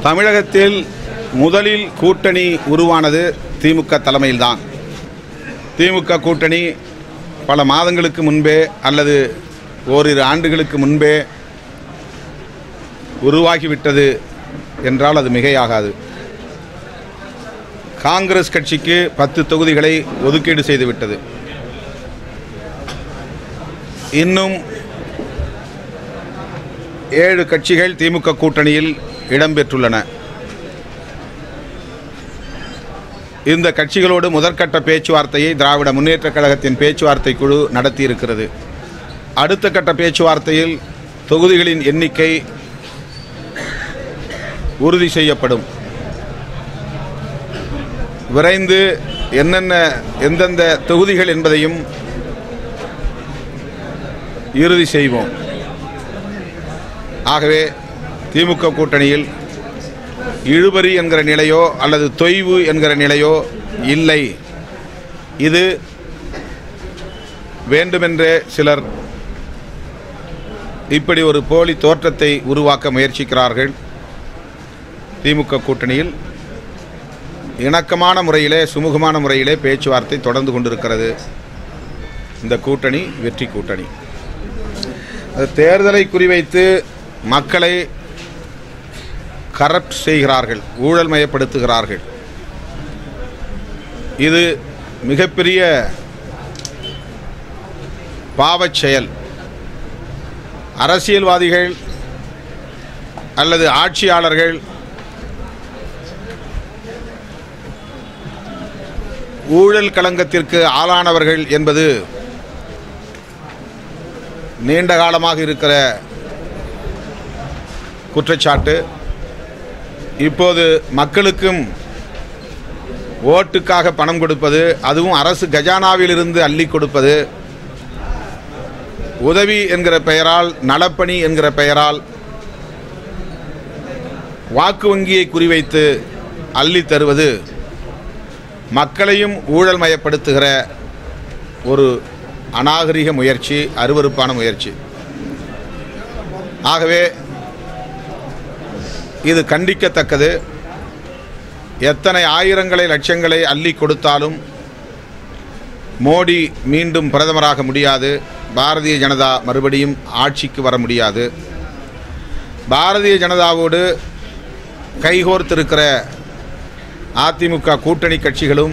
தமிழகத்தில் முதலில் கூட்டணி உருவானது திமுக தலைமையில்தான் திமுக கூட்டணி பல மாதங்களுக்கு முன்பே அல்லது ஓரிரு ஆண்டுகளுக்கு முன்பே உருவாகிவிட்டது என்றால் அது மிகையாகாது காங்கிரஸ் கட்சிக்கு பத்து தொகுதிகளை ஒதுக்கீடு செய்துவிட்டது இன்னும் ஏழு கட்சிகள் திமுக கூட்டணியில் இடம்பெற்றுள்ளன இந்த கட்சிகளோடு முதற்கட்ட பேச்சுவார்த்தையை திராவிட முன்னேற்றக் கழகத்தின் பேச்சுவார்த்தை குழு நடத்தியிருக்கிறது அடுத்த கட்ட பேச்சுவார்த்தையில் தொகுதிகளின் எண்ணிக்கை உறுதி செய்யப்படும் விரைந்து என்னென்ன எந்தெந்த தொகுதிகள் என்பதையும் இறுதி செய்வோம் ஆகவே திமுக கூட்டணியில் இழுபறி என்கிற நிலையோ அல்லது தொய்வு என்கிற நிலையோ இல்லை இது வேண்டுமென்றே சிலர் இப்படி ஒரு போலி தோற்றத்தை உருவாக்க முயற்சிக்கிறார்கள் திமுக கூட்டணியில் இணக்கமான முறையிலே சுமூகமான முறையிலே பேச்சுவார்த்தை தொடர்ந்து கொண்டிருக்கிறது இந்த கூட்டணி வெற்றி கூட்டணி அது தேர்தலை குறிவைத்து மக்களை கரப்ட் செய்கிறார்கள் ஊழல் மயப்படுத்துகிறார்கள் இது மிகப்பெரிய பாவச் செயல் அரசியல்வாதிகள் அல்லது ஆட்சியாளர்கள் ஊழல் களங்கத்திற்கு ஆளானவர்கள் என்பது நீண்ட காலமாக இருக்கிற குற்றச்சாட்டு இப்போது மக்களுக்கும் ஓட்டுக்காக பணம் கொடுப்பது அதுவும் அரசு கஜானாவிலிருந்து அள்ளி கொடுப்பது உதவி என்கிற பெயரால் நலப்பணி என்கிற பெயரால் வாக்கு வங்கியை குறிவைத்து அள்ளி தருவது மக்களையும் ஊழல் மயப்படுத்துகிற ஒரு அநாகரிக முயற்சி அருவருப்பான முயற்சி ஆகவே இது கண்டிக்கத்தக்கது எத்தனை ஆயிரங்களை லட்சங்களை அள்ளி கொடுத்தாலும் மோடி மீண்டும் பிரதமராக முடியாது பாரதிய ஜனதா மறுபடியும் ஆட்சிக்கு வர முடியாது பாரதிய ஜனதாவோடு கைகோர்த்திருக்கிற அதிமுக கூட்டணி கட்சிகளும்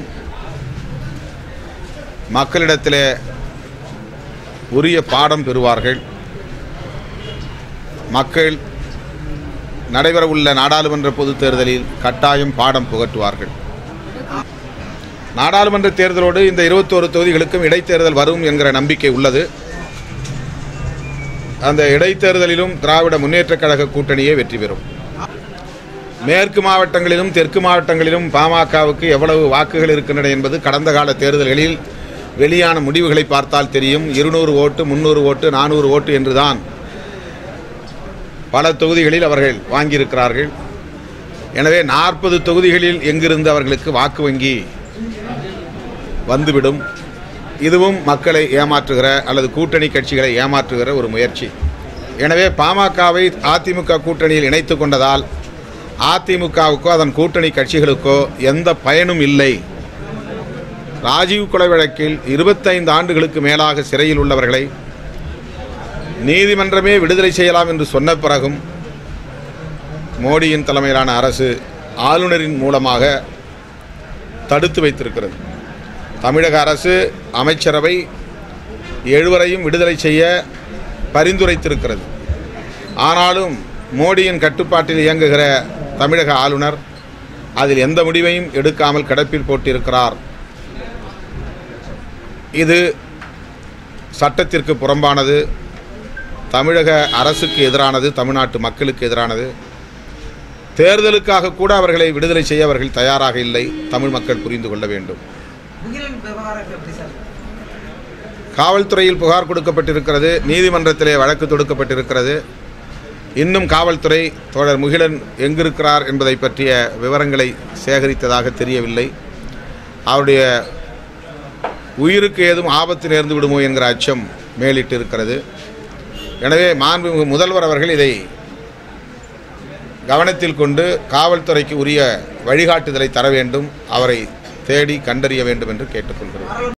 மக்களிடத்திலே உரிய பாடம் பெறுவார்கள் மக்கள் நடைபெறவுள்ள நாடாளுமன்ற பொதுத் தேர்தலில் கட்டாயம் பாடம் புகட்டுவார்கள் நாடாளுமன்ற தேர்தலோடு இந்த இருபத்தோரு தொகுதிகளுக்கும் இடைத்தேர்தல் வரும் என்கிற நம்பிக்கை உள்ளது அந்த இடைத்தேர்தலிலும் திராவிட முன்னேற்றக் கழக கூட்டணியே வெற்றி பெறும் மேற்கு மாவட்டங்களிலும் தெற்கு மாவட்டங்களிலும் பாமகவுக்கு எவ்வளவு வாக்குகள் இருக்கின்றன என்பது கடந்த கால தேர்தல்களில் வெளியான முடிவுகளை பார்த்தால் தெரியும் இருநூறு ஓட்டு முந்நூறு ஓட்டு நானூறு ஓட்டு என்றுதான் பல தொகுதிகளில் அவர்கள் வாங்கியிருக்கிறார்கள் எனவே நாற்பது தொகுதிகளில் எங்கிருந்து அவர்களுக்கு வாக்கு வங்கி வந்துவிடும் இதுவும் மக்களை ஏமாற்றுகிற அல்லது கூட்டணி கட்சிகளை ஏமாற்றுகிற ஒரு முயற்சி எனவே பாமகவை அதிமுக கூட்டணியில் இணைத்து கொண்டதால் அதிமுகவுக்கோ அதன் கூட்டணி கட்சிகளுக்கோ எந்த பயனும் இல்லை ராஜீவ் கொலை வழக்கில் இருபத்தைந்து ஆண்டுகளுக்கு மேலாக சிறையில் உள்ளவர்களை நீதிமன்றமே விடுதலை செய்யலாம் என்று சொன்ன பிறகும் மோடியின் தலைமையிலான அரசு ஆளுநரின் மூலமாக தடுத்து வைத்திருக்கிறது தமிழக அரசு அமைச்சரவை எழுவரையும் விடுதலை செய்ய பரிந்துரைத்திருக்கிறது ஆனாலும் மோடியின் கட்டுப்பாட்டில் இயங்குகிற தமிழக ஆளுநர் அதில் எந்த முடிவையும் எடுக்காமல் கிடப்பில் போட்டிருக்கிறார் இது சட்டத்திற்கு புறம்பானது தமிழக அரசுக்கு எதிரானது தமிழ்நாட்டு மக்களுக்கு எதிரானது தேர்தலுக்காக கூட அவர்களை விடுதலை செய்ய அவர்கள் தயாராக இல்லை தமிழ் மக்கள் புரிந்து கொள்ள வேண்டும் முகிலன் விவகாரம் எப்படி சார் காவல்துறையில் புகார் கொடுக்கப்பட்டிருக்கிறது நீதிமன்றத்திலே வழக்கு தொடுக்கப்பட்டிருக்கிறது இன்னும் காவல்துறை தோழர் முகிலன் எங்கிருக்கிறார் என்பதை பற்றிய விவரங்களை சேகரித்ததாக தெரியவில்லை அவருடைய உயிருக்கு ஏதும் ஆபத்து நேர்ந்து விடுமோ என்கிற அச்சம் மேலிட்டு இருக்கிறது எனவே மாண்புமிகு முதல்வர் அவர்கள் இதை கவனத்தில் கொண்டு காவல்துறைக்கு உரிய வழிகாட்டுதலை தர வேண்டும் அவரை தேடி கண்டறிய வேண்டும் என்று கேட்டுக்கொள்கிறோம்